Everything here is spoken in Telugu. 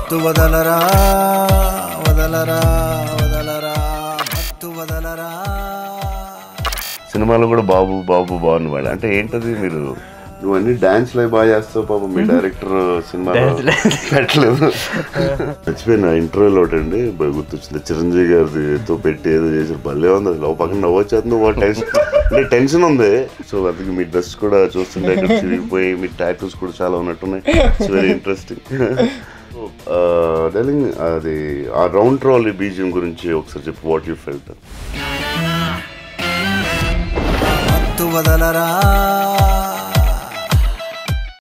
మత్తు వదలరా వదలరా వదలరా మత్తు వదలరా సినిమాలో కూడా బాబు బాబు బాగుంది వాడు అంటే ఏంటది మీరు నువ్వు అన్ని డాన్స్ లైవ్ బాగా చేస్తావు పాప మీ డైరెక్టర్ సినిమా పెట్టలేదు మర్చిపోయిన ఇంటర్వ్యూలో ఒకటి అండి బాగా గుర్తొచ్చింది చిరంజీవి గారితో పెట్టి ఏదో చేసారు భలే ఉంది అసలు ఓ పక్కన నవ్వొచ్చేస్తుంది ఓ టెన్షన్ అంటే టెన్షన్ ఉంది సో అందుకే మీ డ్రెస్ కూడా చూస్తుంటే ఇక్కడ చిరిగిపోయి మీ టాటూస్ కూడా చాలా ఉన్నట్టున్నాయి ఇట్స్ వెరీ ఇంట్రెస్టింగ్ డెలింగ్ అది ఆ రౌండ్ ట్రాలీ బీజియం గురించి ఒకసారి చెప్పు వాట్ యూ ఫెల్ట్ మత్తు వదలరా